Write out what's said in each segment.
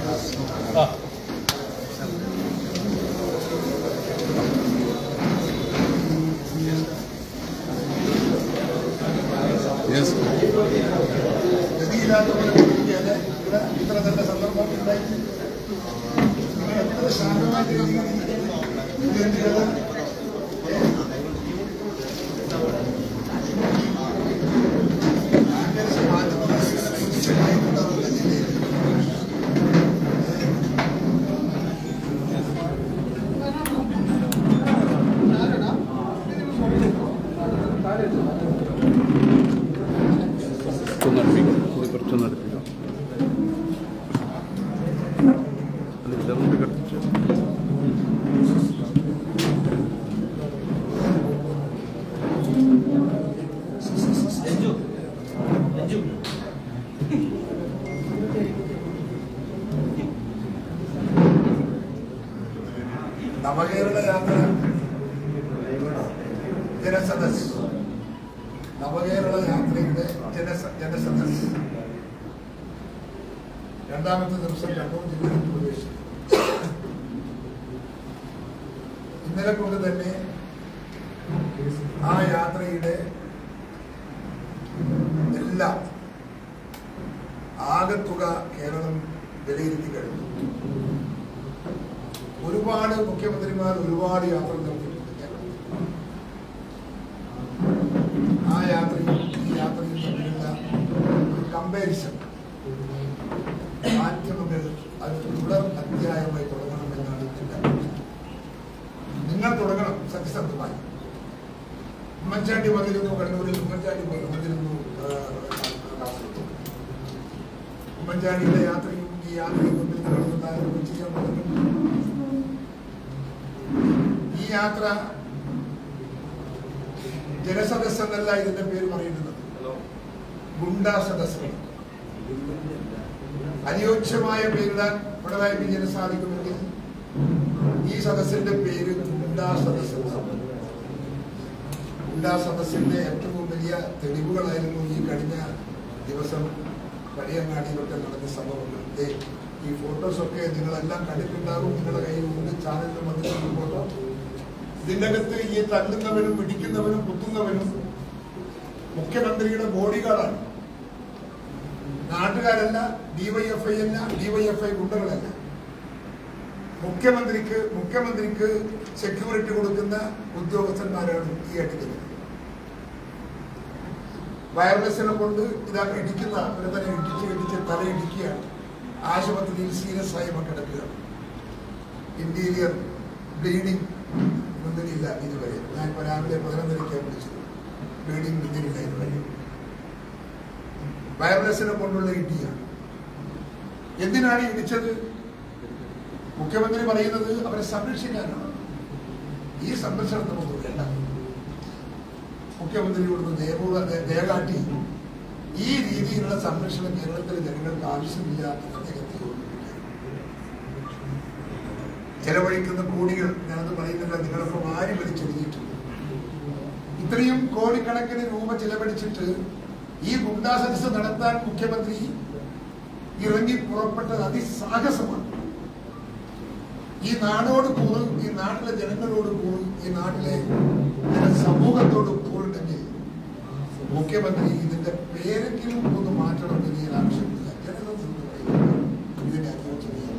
Yes ഗതിയില്ലാത്തവരെ കുറിക്കാതെ ഇവിടെ ഇത്ര നല്ല സന്ദർഭം ഉണ്ടായി നിങ്ങൾ എത്ര ശാന്തമായിട്ട് ഇതെന്തിനാ കുറച്ചൊന്ന് അടുപ്പിക്കാം ഇത് കുറച്ചൊന്ന് അടുപ്പിക്കാം അല്ല ഇതൊന്നും കത്തിച്ച് നവകേരള യാത്ര ജനസദസ് നവകേരള യാത്രയുടെ ജനസ ജനസദസ് രണ്ടാമത്തെ ദിവസം കണ്ണൂർ ജില്ലയിൽ പ്രവേശിച്ചു ഇന്നലെ കൊണ്ട് തന്നെ ആ യാത്രയുടെ എല്ലാ ആകത്തുക കേരളം വിലയിരുത്തി കഴിഞ്ഞു ഒരുപാട് മുഖ്യമന്ത്രിമാർ ഒരുപാട് യാത്ര നടത്തിയിട്ടുണ്ട് കേരളത്തിൽ ആ യാത്രയും ഈ യാത്രയും തമ്മിലുള്ള ഒരു കമ്പാരിസൺ മാധ്യമങ്ങൾ അത് തുടർ അധ്യായമായി തുടങ്ങണമെന്നാണ് എൻ്റെ അഭിപ്രായം. നിങ്ങൾ തുടങ്ങണം സത്യസന്ധമായി ഉമ്മൻചാണ്ടി വന്നിരുന്നു കണ്ണൂരിൽ ഉമ്മൻചാണ്ടി വന്നിരുന്നു ആ, കാസർഗോഡ്. ഉമ്മൻചാണ്ടിയുടെ യാത്രയും ഈ യാത്രയും തമ്മിൽ നടന്നുണ്ടായ ചെയ്യാൻ പറ്റുന്നു ഈ യാത്ര ജനസദസ് എന്നല്ല ഇതിന്റെ പേര് പറയുന്നത് ഗുണ്ടാ സദസ് അനുയോജ്യമായ പേരിടാൻ പിണറായി വിജയന് സാധിക്കുമെങ്കിൽ ഈ സദസ്സിന്റെ പേര് ഗുണ്ടാ സദസ് എന്നാണ്. ഗുണ്ടാ സദസ്സിന്റെ ഏറ്റവും വലിയ തെളിവുകളായിരുന്നു ഈ കഴിഞ്ഞ ദിവസം പഴയങ്ങാടിയിലൊക്കെ നടന്ന സംഭവങ്ങൾ ദേ, ഈ ഫോട്ടോസൊക്കെ നിങ്ങളെല്ലാം കണ്ടിട്ടുണ്ടാകും നിങ്ങളുടെ കയ്യിൽ ഉണ്ട് ചാനലിൽ വന്നിട്ടുള്ള ഫോട്ടോ ഇതിന്റെ അകത്ത് ഈ തല്ലുന്നവനും പിടിക്കുന്നവനും കുത്തുന്നവനും മുഖ്യമന്ത്രിയുടെ ബോഡി ഗാർഡാണ് നാട്ടുകാരല്ല ഡിവൈഎഫ്ഐ അല്ല ഡിവൈഎഫ്ഐ ഗുണ്ടകളല്ല മുഖ്യമന്ത്രിക്ക് മുഖ്യമന്ത്രിക്ക് സെക്യൂരിറ്റി കൊടുക്കുന്ന ഉദ്യോഗസ്ഥന്മാരാണ് ഈ അടിക്കുന്നത് വയർലെസ്സിനെ കൊണ്ട് ഇതാ ഇടിക്കുന്ന ഒരു തന്നെ ഇടിച്ച് ഇടിച്ച് തല ഇടിക്കുകയാണ് ആശുപത്രിയിൽ സീരിയസ് ആയി കിടക്കുകയാണ് ഇന്റീരിയർ ബ്ലീഡിംഗ് മുന്നിലില്ല ഇതുവരെ ഞാൻ ഇപ്പോൾ രാവിലെ പതിനൊന്നരയ്ക്കാണ് വിളിച്ചത് ബ്ലീഡിംഗ് മുന്നിലില്ല ഇതുവരെ വയർലെസ്സിനെ കൊണ്ടുള്ള ഇടിയാണ് എന്തിനാണ് ഇടിച്ചത് മുഖ്യമന്ത്രി പറയുന്നത് അവരെ സംരക്ഷിക്കാനാണ് ഈ സംരക്ഷണത്തിനൊന്നും വേണ്ട മുഖ്യമന്ത്രി ഇവിടുന്ന് ദേവ ദേകാട്ടി ഈ രീതിയിലുള്ള സംരക്ഷണം കേരളത്തിലെ ജനങ്ങൾക്ക് ആവശ്യമില്ല എന്ന് അദ്ദേഹത്തെ ഓർമ്മിപ്പിക്കുകയാണ്. ചെലവഴിക്കുന്ന കോടികൾ ഞാനത് പറയുന്നില്ല നിങ്ങളൊക്കെ വാരി വലിച്ചെഴുതിയിട്ടുണ്ട് ഇത്രയും കോടിക്കണക്കിന് രൂപ ചെലവഴിച്ചിട്ട് ഈ ഗുണ്ടാ സദസ് നടത്താൻ മുഖ്യമന്ത്രി ഇറങ്ങി പുറപ്പെട്ടത് അതിസാഹസമാണ് ഈ നാടോട് കൂറ് ഈ നാട്ടിലെ ജനങ്ങളോട് കൂറ് ഈ നാട്ടിലെ ജന സമൂഹത്തോട് കൂറുണ്ടെങ്കിൽ മുഖ്യമന്ത്രി ഇതിന്റെ പേരെങ്കിലും ഒന്ന് മാറ്റണമെന്ന് ഞാൻ ആവശ്യമില്ല ജനങ്ങൾ ഇതിനെ അനുഭവിച്ചറിയാം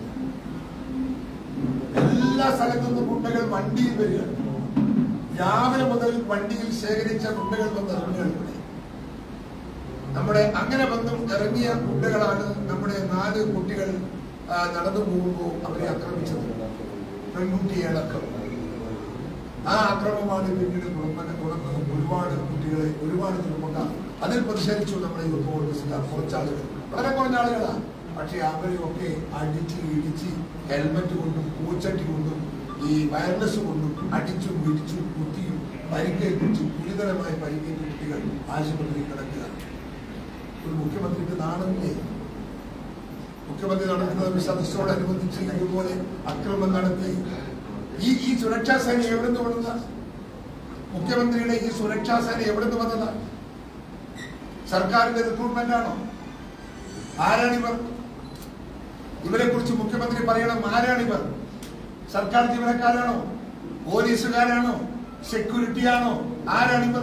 എല്ലാ സ്ഥലത്തുനിന്നും ഗുണ്ടകൾ വണ്ടിയിൽ വരികയാണ് രാവിലെ മുതൽ വണ്ടിയിൽ ശേഖരിച്ച ഗുണ്ടകൾ വന്ന് ഇറങ്ങുകയാണ് ഇവിടെ നമ്മുടെ അങ്ങനെ വന്നും ഇറങ്ങിയ ഗുണ്ടകളാണ് നമ്മുടെ നാല് കുട്ടികൾ ആ, നടന്നു പോകുമ്പോൾ അവരെ ആക്രമിച്ചത് പെൺകുട്ടിയെ അടക്കം ആ അക്രമമാണ് പിന്നീട് കുടുംബനെ തുടർന്നത് ഒരുപാട് കുട്ടികളെ ഒരുപാട് ചെറുപ്പക്കാർ അതിൽ പ്രതിഷേധിച്ചു നമ്മുടെ യൂത്ത് കോൺഗ്രസിലെ കുറച്ചാളുകൾ വളരെ കുറഞ്ഞ ആളുകളാണ് പക്ഷെ അവരെയൊക്കെ അടിച്ച് ഇടിച്ച് ഹെൽമറ്റ് കൊണ്ടും പൂച്ചട്ടി കൊണ്ടും ഈ വയർലെസ് കൊണ്ടും അടിച്ചും ഇടിച്ചും കുത്തിയും പരിക്കേൽപ്പിച്ചും ഗുരുതരമായി പരിക്കേറ്റ കുട്ടികൾ ആശുപത്രിയിൽ കിടക്കുക ഒരു മുഖ്യമന്ത്രിക്ക് നാണമില്ലേ മുഖ്യമന്ത്രി നടത്തുന്ന സദസ്സോടനുബന്ധിച്ച് ഇതുപോലെ അക്രമം നടത്തി ഈ ഈ സുരക്ഷാ സേന എവിടെ നിന്ന് വന്നതാ മുഖ്യമന്ത്രിയുടെ ഈ സുരക്ഷാ സേന എവിടെ നിന്ന് വന്നതാ സർക്കാരിന്റെ റിക്രൂട്ട്മെന്റ് ആണോ ആരാണിവർ ഇവരെ കുറിച്ച് മുഖ്യമന്ത്രി പറയണം ആരാണിവർ സർക്കാർ ജീവനക്കാരാണോ പോലീസുകാരാണോ സെക്യൂരിറ്റി ആണോ ആരാണിവർ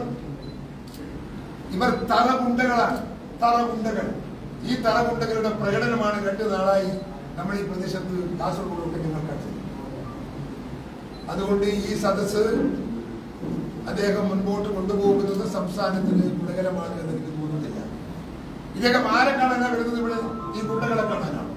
ഇവർ തറകുണ്ടകളാണ് തറകുണ്ടകൾ ഈ തറകുണ്ടകളുടെ പ്രകടനമാണ് രണ്ടു നാളായി നമ്മൾ ഈ പ്രദേശത്ത് കാസർഗോഡ് ഞങ്ങൾ കണ്ടത് അതുകൊണ്ട് ഈ സദസ്സ് അദ്ദേഹം മുൻപോട്ട് കൊണ്ടുപോകുന്നത് സംസ്ഥാനത്തിന് ഗുണകരമാണ് എന്ന് എനിക്ക് തോന്നുന്നില്ല ഇദ്ദേഹം ആരെ കാണാനാണ് വരുന്നത് ഇവിടെ ഈ ഗുണ്ടകളെ കാണാനാണ്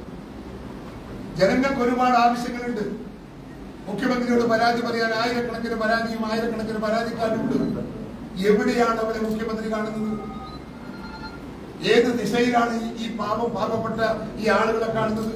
ജനങ്ങൾക്ക് ഒരുപാട് ആവശ്യങ്ങളുണ്ട് മുഖ്യമന്ത്രിയോട് പരാതി പറയാൻ ആയിരക്കണക്കിന് പരാതിയും ആയിരക്കണക്കിന് പരാതിക്കാരുണ്ട് എവിടെയാണ് അവരെ മുഖ്യമന്ത്രി കാണുന്നത് ഏത് ദിശയിലാണ് ഈ- ഈ പാപം പാപപ്പെട്ട ഈ ആളുകളെ കാണുന്നത്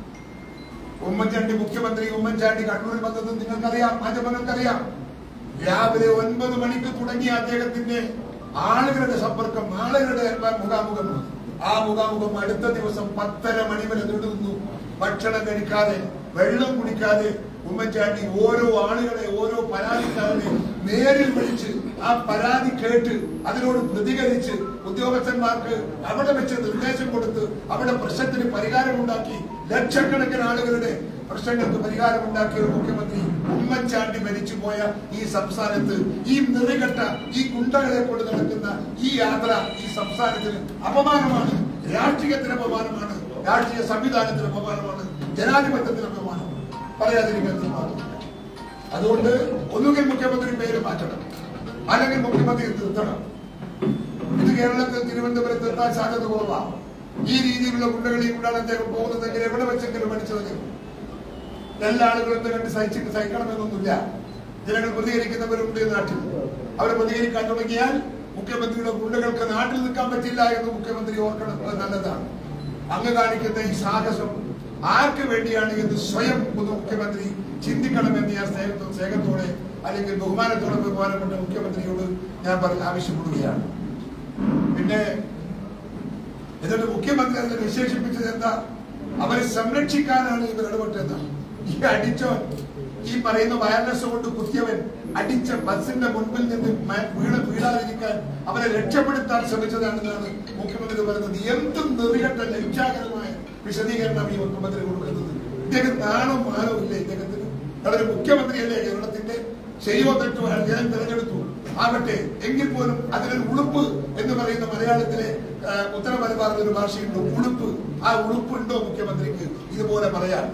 ഉമ്മൻചാണ്ടി മുഖ്യമന്ത്രി ഉമ്മൻചാണ്ടി കണ്ണൂരിൽ വന്നത് നിങ്ങൾക്കറിയാം മാധ്യമങ്ങൾക്കറിയാം രാവിലെ ഒൻപത് മണിക്ക് തുടങ്ങിയ അദ്ദേഹത്തിന്റെ ആളുകളുടെ സമ്പർക്കം ആളുകളുടെ മുഖാമുഖം ആ മുഖാമുഖം അടുത്ത ദിവസം പത്തര മണി വരെ നീണ്ടുനിന്നു ഭക്ഷണം കഴിക്കാതെ വെള്ളം കുടിക്കാതെ ഉമ്മൻചാണ്ടി ഓരോ ആളുകളെ ഓരോ പരാതിക്കാരനെ നേരിൽ വിളിച്ച് ആ പരാതി കേട്ട് അതിനോട് പ്രതികരിച്ച് ഉദ്യോഗസ്ഥന്മാർക്ക് അവിടെ വെച്ച് നിർദ്ദേശം കൊടുത്ത് അവിടെ പ്രശ്നത്തിന് പരിഹാരമുണ്ടാക്കി ലക്ഷക്കണക്കിന് ആളുകളുടെ പ്രശ്നങ്ങൾക്ക് പരിഹാരമുണ്ടാക്കിയ ഒരു മുഖ്യമന്ത്രി ഉമ്മൻചാണ്ടി മരിച്ചുപോയ ഈ സംസ്ഥാനത്ത് ഈ നിറകെട്ട ഈ ഗുണ്ടകളെ കൊണ്ട് നടക്കുന്ന ഈ യാത്ര ഈ സംസ്ഥാനത്തിന് അപമാനമാണ് രാഷ്ട്രീയത്തിന് അപമാനമാണ് രാഷ്ട്രീയ സംവിധാനത്തിന് അപമാനമാണ് ജനാധിപത്യത്തിന് അപമാനമാണ് പറയാതിരിക്കാൻ നിർവാഹമില്ല അതുകൊണ്ട് ഒന്നുകിൽ മുഖ്യമന്ത്രി പേര് മാറ്റണം അല്ലെങ്കിൽ മുഖ്യമന്ത്രി നിർത്തണം ഇത് കേരളത്തിൽ തിരുവനന്തപുരത്ത് എത്താൻ സാധ്യത കുറവാണ് ഈ രീതിയിലുള്ള ഗുണ്ടകളി കൊണ്ടാണ് അദ്ദേഹം പോകുന്നതെങ്കിൽ എവിടെ വെച്ചെങ്കിലും പഠിച്ചതെങ്കിൽ എല്ലാ ആളുകളും ഇത് കണ്ട് സഹിച്ചിട്ട് സഹിക്കണമെന്നൊന്നുമില്ല ജനങ്ങൾ പ്രതികരിക്കുന്നവരുണ്ട് ഈ നാട്ടിൽ അവർ പ്രതികരിക്കാൻ തുടങ്ങിയാൽ മുഖ്യമന്ത്രിയുടെ ഗുണ്ടകൾക്ക് നാട്ടിൽ നിൽക്കാൻ പറ്റില്ല എന്ന് മുഖ്യമന്ത്രി ഓർക്കണം അത് നല്ലതാണ് അങ്ങ് കാണിക്കുന്ന ഈ സാഹസം ആർക്ക് വേണ്ടിയാണ് എന്ന് സ്വയം പൊതു മുഖ്യമന്ത്രി ചിന്തിക്കണമെന്ന് ഞാൻ സ്നേഹത്തോ സ്നേഹത്തോടെ അല്ലെങ്കിൽ ബഹുമാനത്തോടെ ബഹുമാനപ്പെട്ട മുഖ്യമന്ത്രിയോട് ഞാൻ പറ- ആവശ്യപ്പെടുകയാണ് പിന്നെ എന്നിട്ട് മുഖ്യമന്ത്രി അതിനെ വിശേഷിപ്പിച്ചത് എന്താ അവരെ സംരക്ഷിക്കാനാണ് ഇവർ ഇടപെട്ടത് ഈ അടിച്ചോ ഈ പറയുന്ന വയർലെസ് കൊണ്ട് കുത്തിയവൻ അടിച്ച ബസിന്റെ മുൻപിൽ നിന്ന് മ- വീണ് വീഴാതിരിക്കാൻ അവരെ രക്ഷപ്പെടുത്താൻ ശ്രമിച്ചതാണെന്നാണ് മുഖ്യമന്ത്രി പറയുന്നത് എന്തും നെറികെട്ട ലജ്ജാകരമായ വിശദീകരണം ഈ മുഖ്യമന്ത്രി കൊടുക്കുന്നത് ഇദ്ദേഹം നാണോ മാനോ ഇല്ല ഇദ്ദേഹത്തിന് അവര് മുഖ്യമന്ത്രിയല്ലേ കേരളത്തിന്റെ ശരിയോ തെറ്റോ അയാൾ ജനം തെരഞ്ഞെടുത്തു ആകട്ടെ എങ്കിൽ പോലും അതിനൊരു ഉളുപ്പ് എന്ന് പറയുന്ന മലയാളത്തിലെ ആ, ഉത്തര മലബാറിൽ ഒരു ഭാഷയുണ്ട് ഉളുപ്പ് ആ ഉളുപ്പുണ്ടോ മുഖ്യമന്ത്രിക്ക് ഇതുപോലെ പറയാൻ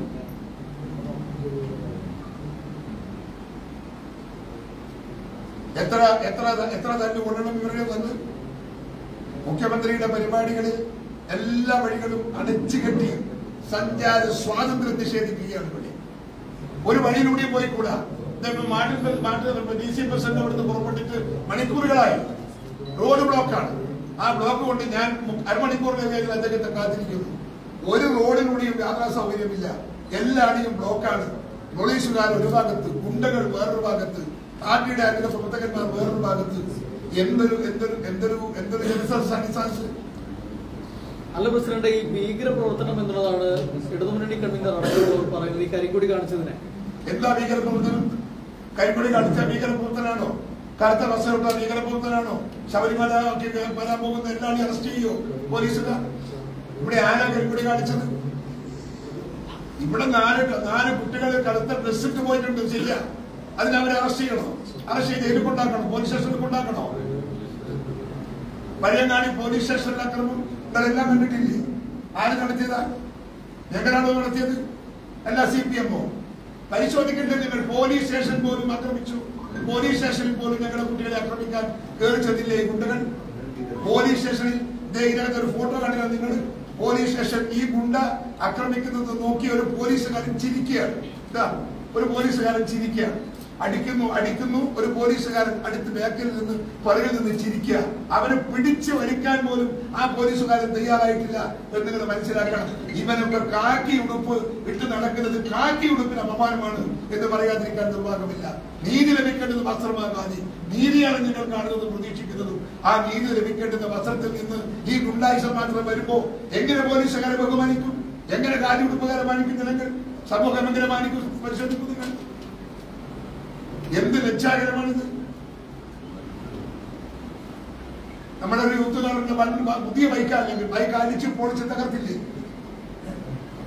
എത്ര എത്ര എത്ര തന്നെ കൊള്ളണം ഇവരുടെ വന്ന് മുഖ്യമന്ത്രിയുടെ പരിപാടികളിൽ എല്ലാ വഴികളും അടച്ചു കെട്ടി സഞ്ചാര സ്വാതന്ത്ര്യം നിഷേധിക്കുകയാണ് ഇവിടെ ഒരു വഴിയിലൂടെ പോയിക്കൂടാ ഇദ്ദേഹം മാട്ടിൽ മാട്ടിൽ ഡി സി പ്രസിഡന്റ് അവിടുന്ന് പുറപ്പെട്ടിട്ട് മണിക്കൂറുകളായി റോഡ് ബ്ലോക്കാണ് ആ ബ്ലോക്ക് കൊണ്ട് ഞാൻ മു- അരമണിക്കൂറിലേക്ക് അദ്ദേഹത്തെ കാത്തിരിക്കുന്നു ഒരു റോഡിലൂടെയും യാത്രാ സൗകര്യമില്ല എല്ലാടിയും ബ്ലോക്കാണ് പോലീസുകാർ ഒരു ഭാഗത്ത് ഗുണ്ടകൾ വേറൊരു ഭാഗത്ത് പാർട്ടിയുടെ അഗ്ര പ്രവർത്തകന്മാർ വേറൊരു ഭാഗത്ത് എന്തൊരു എന്തൊരു എന്തൊരു എന്തൊരു ജനസംസ്ഥാന അല്ല പ്രസിഡന്റ് ഈ ഭീകര പ്രവർത്തനം എന്നുള്ളതാണ് ഇടതുമുന്നണി കൺവീനർ അടക്കമുള്ളവർ പറയുന്നത് ഈ കരിങ്കൊടി കാണിച്ചതിനെ എന്താ ഭീകരപ്രവർത്തനം കരിപ്പടി കാണിച്ച ഭീകരപ്രവർത്തനാണോ കറുത്ത ബസ്സിലുള്ള ഭീകരപ്രവർത്തനാണോ ശബരിമല ഒക്കെ വരാൻ പോകുന്ന എല്ലാവരെയും അറസ്റ്റ് ചെയ്യോ പോലീസുകാർ ഇവിടെ ആരാ കരിപ്പടി കാണിച്ചത് ഇവിടെ നാല് നാല് കുട്ടികൾ കറുത്ത ഡ്രസ് ഇട്ട് പോയിട്ടുണ്ട് ശരിയാ അതിന് അവരെ അറസ്റ്റ് ചെയ്യണോ അറസ്റ്റ് ചെയ്ത് ജയിലിൽ കൊണ്ടാക്കണോ പോലീസ് സ്റ്റേഷനിൽ കൊണ്ടാക്കണോ പഴയങ്ങാടി പോലീസ് സ്റ്റേഷനിൽ അക്രമം ഇതെല്ലാം കണ്ടിട്ടില്ലേ ആര് നടത്തിയതാ ഞങ്ങളാണോ നടത്തിയത് അല്ല സി പി എമ്മോ പരിശോധിക്കേണ്ടത് നിങ്ങൾ പോലീസ് സ്റ്റേഷൻ പോലും ആക്രമിച്ചു പോലീസ് സ്റ്റേഷനിൽ പോലും ഞങ്ങളുടെ കുട്ടികളെ ആക്രമിക്കാൻ കയറി ചെന്നില്ലേ ഈ ഗുണ്ടകൾ പോലീസ് സ്റ്റേഷനിൽ ദേ ഇതിനകത്ത് ഒരു ഫോട്ടോ കണ്ടില്ല നിങ്ങൾ പോലീസ് സ്റ്റേഷൻ ഈ ഗുണ്ട ആക്രമിക്കുന്നത് നോക്കി ഒരു പോലീസുകാരൻ ചിരിക്കുകയാണ് ഇതാ ഒരു പോലീസുകാരൻ ചിരിക്കുകയാണ് അടിക്കുന്നു അടിക്കുന്നു ഒരു പോലീസുകാരൻ അടുത്ത് ബാക്കിൽ നിന്ന് പുറകിൽ നിന്ന് ചിരിക്കുക അവനെ പിടിച്ചു വലിക്കാൻ പോലും ആ പോലീസുകാരൻ തയ്യാറായിട്ടില്ല എന്ന് നിങ്ങൾ മനസ്സിലാക്കണം ഇവനൊക്കെ കാക്കി ഉടുപ്പ് ഇട്ട് നടക്കുന്നത് കാക്കി ഉടുപ്പിന് അപമാനമാണ് എന്ന് പറയാതിരിക്കാൻ നിർവാഹമില്ല നീതി ലഭിക്കേണ്ടത് വസ്ത്രമാകാതെ നീതിയാണ് ഞങ്ങൾ കാണുന്നതും പ്രതീക്ഷിക്കുന്നതും ആ നീതി ലഭിക്കേണ്ടുന്ന വസ്ത്രത്തിൽ നിന്ന് ഈ ഗുണ്ടായുസം മാത്രം വരുമ്പോ എങ്ങനെ പോലീസുകാരെ ബഹുമാനിക്കും എങ്ങനെ കാര്യുടുപ്പുകാരെ മാനിക്കും ജനങ്ങൾ സമൂഹം എങ്ങനെ മാനിക്കും പരിശോധിക്കും നിങ്ങൾ എന്ത് ലജ്ജാകരമാണിത് നമ്മുടെ ഒരു യൂത്തുകാരുടെ പുതിയ ബൈക്ക് അല്ലെങ്കിൽ ബൈക്ക് അടിച്ച് പൊളിച്ച് തകർത്തില്ലേ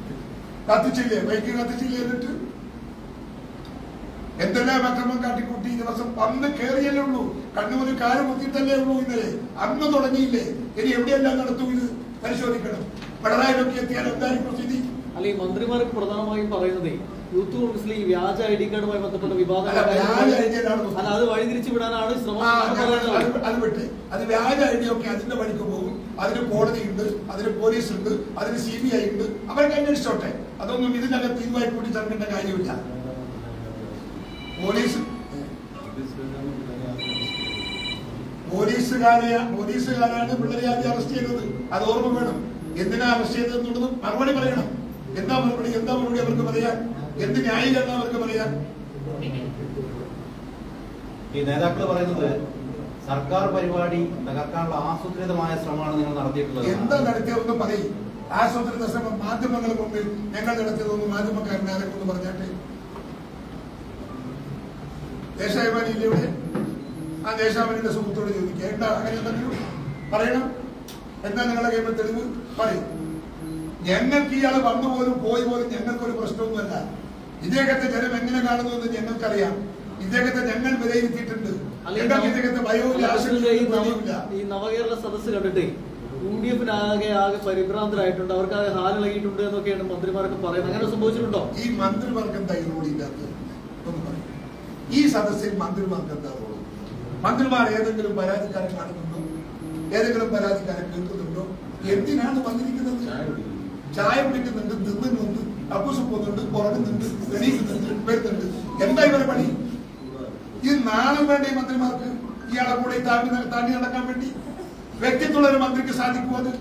കത്തിച്ചില്ലേ ബൈക്ക് കത്തിച്ചില്ലേ എന്നിട്ട് എന്തെല്ലാം അക്രമം കാട്ടിക്കൂട്ടി ഈ ദിവസം അന്ന് കയറിയല്ലേ ഉള്ളൂ കണ്ണുമുതൽ കാല് കുത്തിയിട്ടല്ലേ ഉള്ളൂ ഇന്നലെ അന്ന് തുടങ്ങിയില്ലേ ഇനി എവിടെയെല്ലാം നടത്തും ഇത് പരിശോധിക്കണം പിണറായിലൊക്കെ എത്തിയാൽ എന്തായിരിക്കും സ്ഥിതി അല്ല ഈ മന്ത്രിമാർക്ക് പ്രധാനമായും പറയുന്നതേ യൂത്ത് കോൺഗ്രസിലെ ഈ വ്യാജ ഐ ഡി കാർഡുമായി ബന്ധപ്പെട്ട വിവാദങ്ങൾ അല്ല, വ്യാജ ID കാർഡാണ് അല്ല അത് വഴിതിരിച്ചു വിടാനാണ് ശ്രമം ആ, എന്നാണ് ഞങ്ങൾ പറയുന്നത്. അത് അത് വിട്ട് അത് വ്യാജ ഐഡിയ ഒക്കെ അതിന്റെ വഴിക്ക് പോകും അതിന് കോടതിയുണ്ട് അതിന് പോലീസ് ഉണ്ട് അതിന് സി ബി ഐ ഉണ്ട് അവരൊക്കെ അന്വേഷിച്ചോട്ടെ അതൊന്നും ഇതിനകത്ത് ഇതുമായി കൂടി ചേർക്കേണ്ട കാര്യമില്ല പോലീസ് പോലീസുകാരെ പോലീസുകാരാണ് പിള്ളേരെ ആദ്യം അറസ്റ്റ് ചെയ്തത് അത് ഓർമ്മ വേണം എന്തിനാ അറസ്റ്റ് ചെയ്തതെന്നുള്ളത് മറുപടി പറയണം എന്താ മറുപടി എന്താ മറുപടി അവർക്ക് പറയാൻ എന്ത് ന്യായീകരണം അവർക്ക് പറയാൻ ഈ നേതാക്കൾ പറയുന്നത് സർക്കാർ പരിപാടി തകർക്കാനുള്ള ആസൂത്രിതമായ ശ്രമമാണ് നിങ്ങൾ നടത്തിയിട്ടുള്ളത് എന്താ നടത്തിയതെന്ന് പറയും ആസൂത്രിത ശ്രമം മാധ്യമങ്ങൾ മുമ്പിൽ ഞങ്ങൾ നടത്തിയതൊന്നും മാധ്യമക്കാരൻ ആരെക്കൊന്ന് പറഞ്ഞാട്ടെ ദേശാഭിമാനി ഇല്ലേ ഇവിടെ ആ ദേശാഭിമാനിയുടെ സുഹൃത്തോട് ചോദിക്കുക എന്താ അങ്ങനെ എന്തെങ്കിലും പറയണം എന്താ നിങ്ങളുടെ കയ്യിൽ തെളിവ് പറയും ഞങ്ങൾക്ക് ഇയാൾ വന്നു പോലും പോയി പോലും ഞങ്ങൾക്കൊരു പ്രശ്നമൊന്നുമല്ല ഇദ്ദേഹത്തെ ജനം എങ്ങനെ കാണുന്നു എന്ന് ഞങ്ങൾക്കറിയാം ഇദ്ദേഹത്തെ ഞങ്ങൾ വിലയിരുത്തിയിട്ടുണ്ട് അല്ല, ഈ ഞങ്ങൾക്ക് നവ- ഇദ്ദേഹത്തെ ഭയവും അല്ല, ആശങ്കയും ഈ നവ- പേടിയുമില്ല. ഈ നവകേരള സദസ്സ് കണ്ടിട്ടേ യു ഡി എഫിനാകെ ആകെ പരിഭ്രാന്തരായിട്ടുണ്ട് അവർക്ക് ആകെ ഹാലിളകിയിട്ടുണ്ട് എന്നൊക്കെയാണ് മന്ത്രിമാരൊക്കെ പറയുന്നത് അങ്ങനെ സംഭവിച്ചിട്ടുണ്ടോ ഈ മന്ത്രിമാർക്ക് എന്താ ഈ റോഡില്ലാത്തത് ഒന്ന് പറയൂ. ഈ സദസ്സിൽ മന്ത്രിമാർക്ക് എന്താ റോഡ് മന്ത്രിമാർ ഏതെങ്കിലും പരാതിക്കാരെ കാണുന്നുണ്ടോ ഏതെങ്കിലും പരാതിക്കാരെ കേൾക്കുന്നുണ്ടോ എന്തിനാണ് വന്നിരിക്കുന്നത് ചായ കുടിക്കുന്നുണ്ട് തിന്നുന്നുണ്ട് അപ്പൂസ് പോകുന്നുണ്ട് പുറകുന്നുണ്ട് എണീക്കുന്നുണ്ട് വരുന്നുണ്ട് എന്താ ഇവരെ പണി ഈ നാളെ വേണ്ട ഈ മന്ത്രിമാർക്ക് ഇയാളെ കൂടെ ഈ താണ്ടി നട- താണ്ടി നടക്കാൻ വേണ്ടി വ്യക്തിത്വമുള്ള ഒരു മന്ത്രിക്ക് സാധിക്കുമോ അത്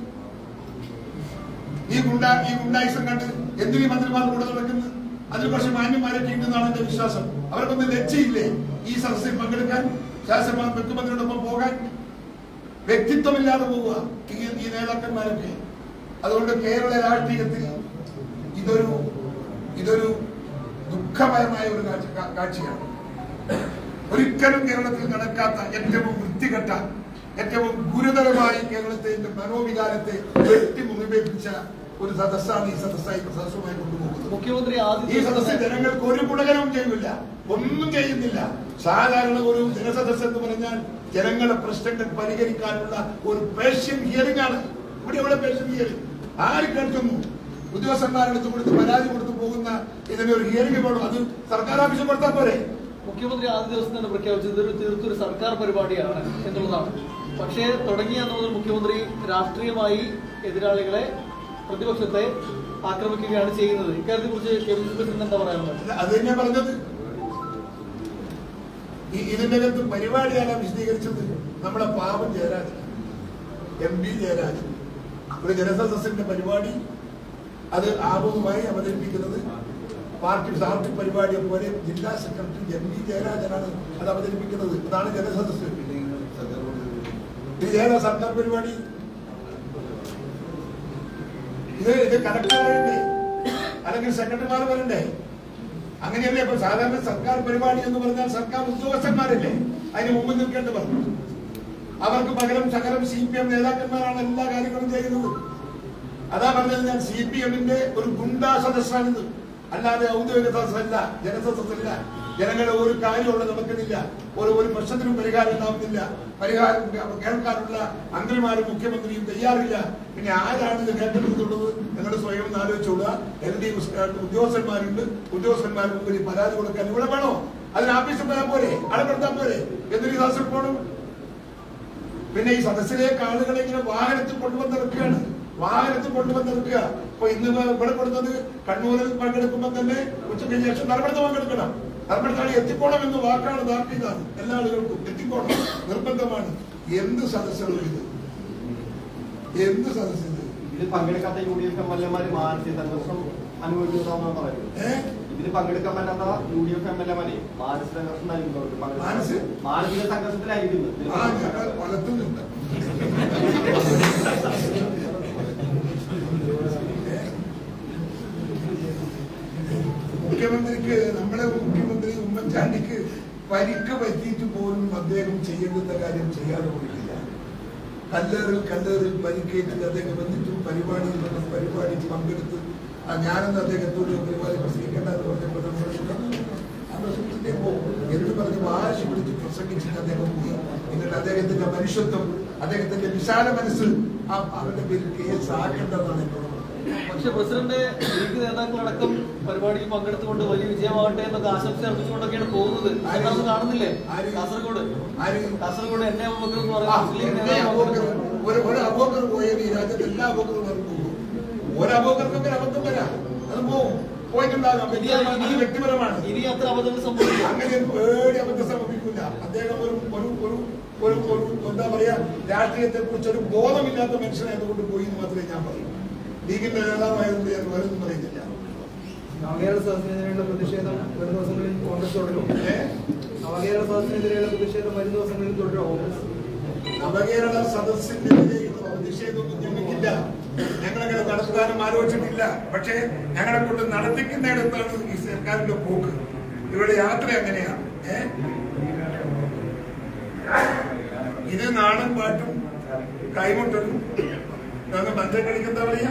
ഈ ഗുണ്ട ഈ ഗുണ്ടായിസം കണ്ട് എന്തിനീ മന്ത്രിമാർ കൂടെ നടക്കുന്നത് അതിൽ കുറച്ച് മാന്യന്മാരൊക്കെ ഉണ്ടെന്നാണ് എന്റെ വിശ്വാസം അവർക്കൊന്നും ലജ്ജയില്ലേ ഈ സദസ്സിൽ പങ്കെടുക്കാൻ ശാസ്ത്രമാർ മുഖ്യമന്ത്രിയോടൊപ്പം പോകാൻ വ്യക്തിത്വമില്ലാതെ പോവുക ഈ ഈ നേതാക്കന്മാരൊക്കെ അതുകൊണ്ട് കേരള രാഷ്ട്രീയത്തിൽ ഇതൊരു ഇതൊരു ദുഃഖമയമായ ഒരു കാഴ്ച കാ- കാഴ്ചയാണ് ഒരിക്കലും കേരളത്തിൽ നടക്കാത്ത ഏറ്റവും വൃത്തികെട്ട ഏറ്റവും ഗുരുതരമായി കേരളത്തിന്റെ മനോവികാരത്തെ വെട്ടി മുറിവേൽപ്പിച്ച ഒരു സദസ്സാണ് ഈ സദസ്സായി സദസ്സുമായി കൊണ്ടുപോകുന്നത് മുഖ്യമന്ത്രി ഈ ആദ്യ സദസ്സ് ജനങ്ങൾക്ക് ഒരു ഗുണകരവും ചെയ്യുന്നില്ല ഒന്നും ചെയ്യുന്നില്ല സാധാരണ ഒരു ജനസദസ് എന്ന് പറഞ്ഞാൽ ജനങ്ങളുടെ പ്രശ്നങ്ങൾ പരിഹരിക്കാനുള്ള ഒരു പേഷ്യൻ ഹിയറിംഗ് ആണ് ഇവിടെ ഇവിടെ പേഷ്യൻ ഹിയറിംഗ് ആര് കേൾക്കുന്നു ഉദ്യോഗസ്ഥന്മാരെടുത്ത് കൊടുത്ത് പരാതി കൊടുത്ത് പോകുന്ന ഇതിന് ഒരു ഹിയറിംഗ് വേണം അത് സർക്കാർ ആവശ്യം കൊടുത്താൽ പോരെ മുഖ്യമന്ത്രി ആദ്യ ദിവസം തന്നെ പ്രഖ്യാപിച്ചത് ഇതൊരു തീർത്തൊരു സർക്കാർ പരിപാടിയാണ് എന്നുള്ളതാണ് പക്ഷേ തുടങ്ങിയ അന്ന് മുതൽ മുഖ്യമന്ത്രി രാഷ്ട്രീയമായി എതിരാളികളെ പ്രതിപക്ഷത്തെ ആക്രമിക്കുകയാണ് ചെയ്യുന്നത് ഇക്കാര്യത്തെ കുറിച്ച് കെ പി സി പ്രസിഡന്റ് എന്താ പറയാനുള്ളത് അല്ല, അത് തന്നെ പറഞ്ഞത് ഈ- ഇതിന്റെ അകത്ത് പരിപാടിയാണ് വിശദീകരിച്ചത് നമ്മുടെ പാവം ജയരാജൻ എം പി ജയരാജൻ ഒരു ജനസദസ്സിന്റെ പരിപാടി അത് ആമുഖമായി അവതരിപ്പിക്കുന്നത് പാർട്ടി പാർട്ടി പരിപാടിയെ പോലെ ജില്ലാ സെക്രട്ടറി എം പി ജയരാജനാണ് അത് അവതരിപ്പിക്കുന്നത് അതാണ് ജനസദസ് ഇത് ഏതാ സർക്കാർ പരിപാടി ഇത് ഇത് കലക്ടർ വരണ്ടേ അല്ലെങ്കിൽ സെക്രട്ടറിമാർ വരണ്ടേ അങ്ങനെയല്ലേ ഇപ്പൊ സാധാരണ സർക്കാർ പരിപാടി എന്ന് പറഞ്ഞാൽ സർക്കാർ ഉദ്യോഗസ്ഥന്മാരല്ലേ അതിന് മുമ്പ് നിൽക്കേണ്ടവർ അവർക്ക് പകരം സകലം സി പി എം നേതാക്കന്മാരാണ് എല്ലാ കാര്യങ്ങളും ചെയ്യുന്നത് അതാ പറഞ്ഞത് ഞാൻ സി പി എമ്മിന്റെ ഒരു ഗുണ്ടാ സദസ്സാണിത് അല്ലാതെ ഔദ്യോഗിക സദസ്സല്ല ജനസദസ്സല്ല ജനങ്ങളുടെ ഒരു കാര്യമുള്ള നടക്കുന്നില്ല ഒരു ഒരു പ്രശ്നത്തിനും പരിഹാരം ഉണ്ടാവുന്നില്ല പരിഹാരം കേൾക്കാനുള്ള മന്ത്രിമാരും മുഖ്യമന്ത്രിയും തയ്യാറില്ല പിന്നെ ആരാണ് ഇത് കേട്ടെടുത്തിട്ടുള്ളത് നിങ്ങൾ സ്വയം ഒന്ന് ആലോചിച്ചോളുക എൽ ഡി ഉദ്യോഗസ്ഥന്മാരുണ്ട് ഉദ്യോഗസ്ഥന്മാർക്ക് മുമ്പിൽ പരാതി കൊടുക്കാൻ ഇവിടെ വേണോ അതിന് ആഫീസിൽ പോയാൽ പോരെ അടപ്പെടുത്താൻ പോരെ എന്തൊരു സദസ്സിൽ പോകണം പിന്നെ ഈ സദസ്സിലേക്ക് ആളുകളെ ഇങ്ങനെ വാഹനത്തിൽ കൊണ്ടുവന്നിറക്കുകയാണ് വാഹനത്തിൽ കൊണ്ടുവന്നിറക്കുക ഇപ്പൊ ഇന്ന് ഇവിടെ കൊടുത്തത് കണ്ണൂരിൽ പങ്കെടുക്കുമ്പോൾ തന്നെ ഉച്ചയ്ക്ക് ശേഷം ധർമ്മടത്ത് പങ്കെടുക്കണം ധർമ്മടത്താണ് എത്തിക്കോണം എന്ന് വാക്കാണ് ദാർഢ്യതാണ് എല്ലാ ആളുകൾക്കും എത്തിക്കോണം നിർബന്ധമാണ് എന്ത് സദസ്സുകളും ഇത് എന്ത് സദസ്സ് ഇത് ഇതിൽ പങ്കെടുക്കാത്ത U D F M L എമാര് മാനസിക സംഘർഷം അനുഭവിക്കുന്നതാണെന്ന് പറയുന്നത് ഏഹ് ഇതിൽ പങ്കെടുക്കാൻ പറ്റാത്ത U D F M L എമാരെ മാനസിക സംഘർഷം നൽകുന്നവർക്ക് പങ്കെടുക്കാൻ- മാനസിക? മാനസിക സംഘർഷത്തിലായിരിക്കുന്നത് ആ ഞങ്ങൾ വളർത്തുന്നുണ്ട് മുഖ്യമന്ത്രിക്ക് നമ്മുടെ മുഖ്യമന്ത്രി ഉമ്മൻചാണ്ടിക്ക് പരിക്ക് പറ്റിയിട്ട് പോലും അദ്ദേഹം ചെയ്യേണ്ടുന്ന കാര്യം ചെയ്യാതെ പോയിട്ടില്ല കല്ലേറിൽ കല്ലേറിൽ പരിക്കേറ്റ് അദ്ദേഹം എന്നിട്ടും പരിപാടിയിൽ വന്ന് പരിപാടി പങ്കെടുത്ത് ആ, ഞാനെന്ന് അദ്ദേഹത്തോട് ഒരുപോലെ പ്രസംഗിക്കേണ്ട എന്ന് പറഞ്ഞപ്പോൾ നമ്മൾ ആ പ്രസംഗത്തിൻ്റെ പോകും എന്ന് പറഞ്ഞ് വാശി പിടിച്ച് പ്രസംഗിച്ചിട്ട് അദ്ദേഹം പോയി എന്നിട്ട് അദ്ദേഹത്തിന്റെ മനുഷ്യത്വം അദ്ദേഹത്തിന്റെ വിശാല മനസ്സ് ആ അവരുടെ പേരിൽ കേസ് ആക്കേണ്ടതാണ് എന്നോട് പറഞ്ഞത്. പക്ഷെ പ്രസിഡന്റ് ലീഗ് നേതാക്കളടക്കം പരിപാടിയിൽ പങ്കെടുത്തുകൊണ്ട് വലിയ വിജയമാകട്ടെ എന്നൊക്കെ ആശംസ അർപ്പിച്ചുകൊണ്ടൊക്കെയാണ് പോകുന്നത് അതൊന്നും കാണുന്നില്ലേ ആര്? കാസർഗോഡ് ആര്? കാസർഗോഡ് എന്നെ അബൂബക്കർ എന്ന് ആ, പറയുന്ന മുസ്ലിം എന്നെ നേതാവ് അബൂബക്കർ, പങ്കെടുത്തു. ഒരു ഒരു അബോക്കർ പോയത് ഈ രാജ്യത്ത് എല്ലാ അബോക്കറും പോകും ഒരു അബോക്കർക്കൊക്കെ ഒരു അബദ്ധം വരാം അത് പോവും പോയിട്ടുണ്ടാകാം ഇനി വ്യക്തിപരമാണ്. അത് വ്യക്തിപരമാണ് ഇനി അത്ര അബദ്ധങ്ങൾ സംഭവിക്കും അങ്ങനെ ഒരു പേടി അബദ്ധം സംഭവിക്കില്ല അദ്ദേഹം ഒരു ഒരു ഒരു ഒരു ഒരു എന്താ പറയാ രാഷ്ട്രീയത്തെ കുറിച്ച് ഒരു ബോധമില്ലാത്ത മനുഷ്യനായതുകൊണ്ട് പോയി എന്ന് മാത്രമേ ഞാൻ പറയൂ ലീഗിന്റെ നേതാവായതുകൊണ്ട് ഞാൻ വേറൊന്നും പറയുന്നില്ല നവകേരള സദസ്സിനെതിരെയുള്ള പ്രതിഷേധം വരും ദിവസങ്ങളിൽ കോൺഗ്രസ് തുടരും ഏ? നവകേരള സദസ്സിനെതിരെയുള്ള പ്രതിഷേധം വരും ദിവസങ്ങളിൽ തുടരും കോൺഗ്രസ് നവകേരള സദസ്സിനെതിരെയുള്ള പ്രതിഷേധമൊന്നും ഞങ്ങൾക്കില്ല ഞങ്ങളങ്ങനെ നടത്താനും ആലോചിച്ചിട്ടില്ല പക്ഷേ ഞങ്ങളെ കൊണ്ട് നടത്തിക്കുന്നിടത്താണ് ഈ സർക്കാരിന്റെ പോക്ക് ഇവിടെ യാത്ര അങ്ങനെയാണ് ഏ ഇത് നാടൻ പാട്ടും കൈമുട്ടലും ഞങ്ങൾ മന്ത്രി കളിക്കുന്ന പറയാ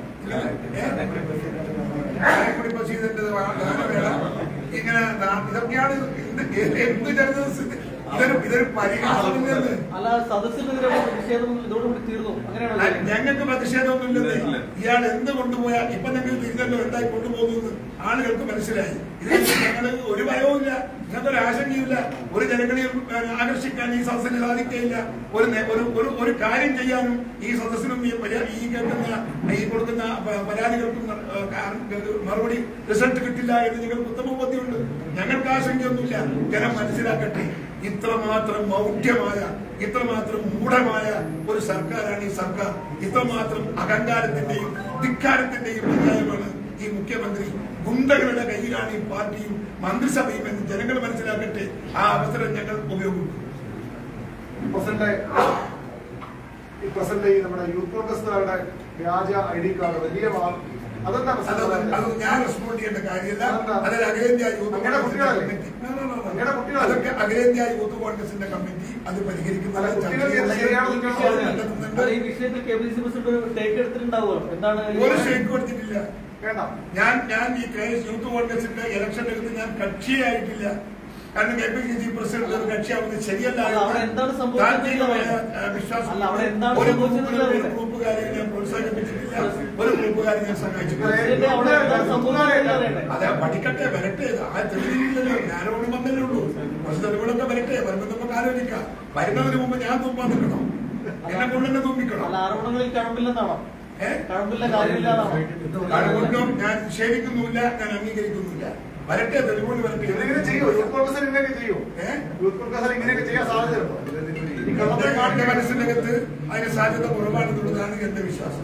ചായക്കുടി ബഷീറിന്റെ ഗാനമേള ഇങ്ങനെ നാ- ഇതൊക്കെയാണ് ഇത് എന്ത് ജനദിവസത്തിന് ഇതൊരു ഇതൊരു പരിഹാസമില്ലെന്ന് അല്ല സദസ്സിനെതിരെയുള്ള പ്രതിഷേധം ഇതോടുകൂടി തീർന്നു അങ്ങനെയാണോ ഞങ്ങൾക്ക് പ്രതിഷേധമൊന്നുമില്ലെന്ന് ഇയാൾ എന്ത് കൊണ്ടുപോയാൽ ഇപ്പൊ ഞങ്ങൾ തിരിഞ്ഞല്ലോ എന്തായി കൊണ്ടുപോകുന്നു ആളുകൾക്ക് മനസ്സിലായി ഇതിൽ ഞങ്ങൾ ഒരു ഭയവുമില്ല ഞങ്ങൾക്ക് ഒരു ആശങ്കയില്ല ഒരു ജനങ്ങളെയും ഏഹ്, ആകർഷിക്കാൻ ഈ സദസ്സിന് സാധിക്കുകയില്ല ഒരു നേ- ഒരു ഒരു ഒരു കാര്യം ചെയ്യാനും ഈ സദസ്സിനും ഈ പരാ- ഈ കേൾക്കുന്ന ഈ കൊടുക്കുന്ന പ- പരാതികൾക്കും ഏഹ്, കാര- മറുപടി റിസൾട്ട് കിട്ടില്ല എന്ന് ഞങ്ങൾക്ക് ഉത്തമ ബോധ്യമുണ്ട് ഞങ്ങൾക്ക് ആശങ്കയൊന്നുമില്ല ജനം മനസ്സിലാക്കട്ടെ ഇത്രമാത്രം മൗഢ്യമായ ഇത്രമാത്രം മൂഢമായ ഒരു സർക്കാരാണ് ഈ സർക്കാർ ഇത്രമാത്രം അഹങ്കാരത്തിന്റെയും ധിക്കാരത്തിന്റെയും പര്യായമാണ് ഈ മുഖ്യമന്ത്രി ഗുണ്ടകളുടെ കയ്യിലാണ് ഈ പാർട്ടിയും മന്ത്രിസഭയും എന്ന് ജനങ്ങൾ മനസ്സിലാക്കട്ടെ ആ അവസരം ഞങ്ങൾ ഉപയോഗിക്കും പ്രസിഡന്റ് ഈ പ്രസിഡന്റ് ഈ നമ്മുടെ യൂത്ത് കോൺഗ്രസുകാരുടെ വ്യാജ ഐ ഡി കാർഡ് വലിയ മാ- അതെന്താ അത് പ്രസിഡന്റ് അത് ഞാൻ റെസ്പോണ്ട് ചെയ്യേണ്ട കാര്യമില്ല അതെന്താ? അതൊരു അഖിലേന്ത്യാ യൂത്ത് അങ്ങയുടെ കോൺഗ്രസിന്റെ കുട്ടികളല്ലേ? Committee No, no, no, no. അങ്ങയുടെ കുട്ടികളല്ലേ? അതൊക്കെ അഖിലേന്ത്യാ യൂത്ത് കോൺഗ്രസിന്റെ കമ്മിറ്റി അത് പരിഹരിക്കുന്നത് അല്ല, കുട്ടികൾ ചർച്ച ശരിയാണോ ചെയ്യുന്നത് തെറ്റാണോ അവർ അല്ല, കണ്ടെത്തുന്നുണ്ട്. ഈ വിഷയത്തിൽ കെ പി സി പ്രസിഡന്റ് ഒരു ടേക്ക് എടുത്തിട്ടുണ്ടാവുമല്ലോ എന്താണ് ഈ- ഒരു ഷേക്ക് കൊടുത്തിട്ടില്ല വേണ്ട ഞാൻ ഞാൻ ഈ കെ എസ് യൂത്ത് കോൺഗ്രസിന്റെ ഇലക്ഷൻ എടുത്ത് ഞാൻ കക്ഷിയായിട്ടില്ല കാരണം K P C C president ഒരു കക്ഷിയാവുന്നത് ശരിയല്ല അല്ല, അവിടെ എന്താണ് സംഭവിച്ചത് താത്വികമായ, ആ, വിശ്വാസം അല്ല, അവിടെ എന്താണ് ഒരു സംഭവിച്ചത് ഗ്രൂപ്പിനെ- ഒരു അറിയില്ല. ഗ്രൂപ്പുകാരെ ഞാൻ പ്രോത്സാഹിപ്പിച്ചിട്ടില്ല ഒരു ഗ്രൂപ്പുകാരെ ഞാൻ സഹായിച്ചിട്ടില്ല പ്രസിഡന്റ് അവിടെ എന്താണ് സംഭവിച്ചത് അറിയണ്ടേ? അതെ പഠിക്കട്ടെ വരട്ടെ ആ തെളിവില്ലല്ലോ ഞാനോട് വന്നല്ലേ ഉള്ളൂ കുറച്ച് തെളിവുകളൊക്കെ വരട്ടെ വരുമ്പോൾ നമുക്ക് ആലോചിക്കാം വരുന്നതിന് മുമ്പ് ഞാൻ തുമ്പാൻ നിൽക്കണം എന്നെ കൊണ്ടെന്നെ തുമ്പിക്കണം അല്ല ആരോപണങ്ങളിൽ കഴമ്പില്ലെന്നാണോ ഏഹ് കഴമ്പില്ല കാര്യമില്ലാന്നാണോ അതുകൊണ്ടും ഞാൻ നിഷേധിക്കുന്നുമില്ല ഞാൻ അംഗീകരിക്കുന്നുമില്ല വരട്ടെ തെളിവുകൾ വരട്ടെ ഇതെങ്ങനെ ചെയ്യോ യൂത്ത് കോൺഗ്രസ് ഇങ്ങനെയൊക്കെ ചെയ്യോ ഏ? യൂത്ത് കോൺഗ്രസ് ഇങ്ങനെയൊക്കെ ചെയ്യാൻ സാധ്യതയുണ്ടോ ഈ എന്റെ കള്ളത്തെ എന്റെ കാണിക്കാൻ മനസ്സിനകത്ത് അതിന് സാധ്യത കുറവാണെന്നുള്ളതാണ് എന്റെ വിശ്വാസം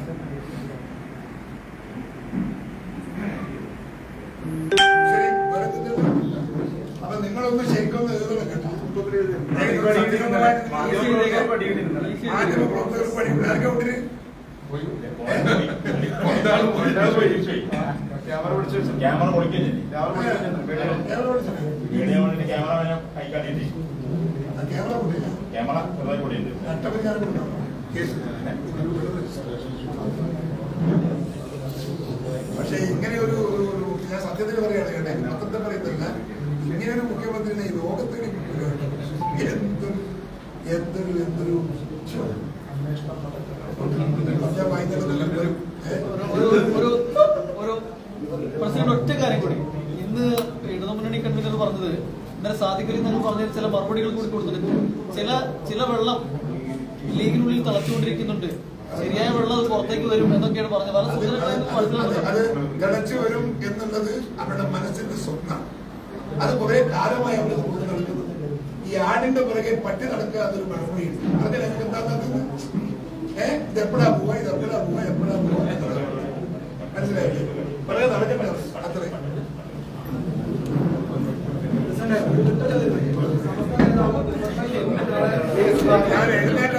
ശരി വരുന്നില്ലല്ലോ. അപ്പൊ നിങ്ങളൊന്ന് ശരിക്കൊന്ന് എഴുതണം കേട്ടോ മാധ്യമ പ്രവർത്തകർ പഠിക്കും ആർക്കാ ഉണ്ടിന് ക്യാമറ പിടിച്ച് വെച്ചു. ക്യാമറ പൊളിക്കുന്നില്ലേ ക്യാമറ പിടിച്ച് വെച്ചു. വീഡിയോ വേണ്ടി ക്യാമറ കൈക്കാട്ടിട്ട് ആ ക്യാമറ കൊണ്ടില്ല ക്യാമറ ചെറുതായി കൂടിയുണ്ട് നഷ്ടപരിഹാരം കൊടുക്കണം കേസ് പക്ഷേ ഇങ്ങനെ ഒരു ഒരു- ഒരു ഞാൻ സത്യത്തിൽ പറയുകയാണ് കേട്ടെ മൊത്തത്തിൽ പറയുന്നില്ല ഇങ്ങനെ ഒരു മുഖ്യമന്ത്രിനെ ഈ ലോകത്തിന് കിട്ടില്ല കേട്ടോ. എന്തൊരു എന്തൊരു എന്തൊരു ഛോ. ഞാൻ വൈകുന്നേരത്തിൽ ഒരു ഏ? ഒരു ഒരു ഒരു പ്രസിഡന്റ് ഒറ്റ കാര്യം കൂടി ഇന്ന് ഇടതുമുന്നണി കൺവീനർ പറഞ്ഞത് ഇന്നലെ സാധിക്കലി എന്നൊക്കെ പറഞ്ഞ ചില മറുപടികൾ കൂടി കൊടുത്തിട്ടുണ്ട് ചില ചില വെള്ളം ലീഗിനുള്ളിൽ തിളച്ചുകൊണ്ടിരിക്കുന്നുണ്ട് ശരിയായ വെള്ളം അത് പുറത്തേക്ക് വരും എന്നൊക്കെയാണ് പറഞ്ഞത് പല അത് സൂചനകളും അത് മനസ്സിലാവുന്നുണ്ട് അത് തിളച്ചു വരും എന്നുള്ളത് അവരുടെ മനസ്സിന്റെ സ്വപ്നം അത് കുറെ കാലമായി അവർ കൊണ്ട് നടക്കുന്നത് ഈ ആടിന്റെ പുറകെ പട്ടി നടക്കുക അതൊരു പഴമൊഴിയുണ്ട് അതിൽ എനിക്ക് എന്താ നടക്കുന്നത് ഏഹ് ഇത് എപ്പോഴാ പോവാ ഇത് എപ്പോഴാ പോവാ എപ്പോഴാ പോവാ എന്നുള്ളത്. മനസ്സിലായില്ലേ പുറകെ നടക്കട്ടെ അത്രയും ഞാൻ എഴുന്നേറ്റ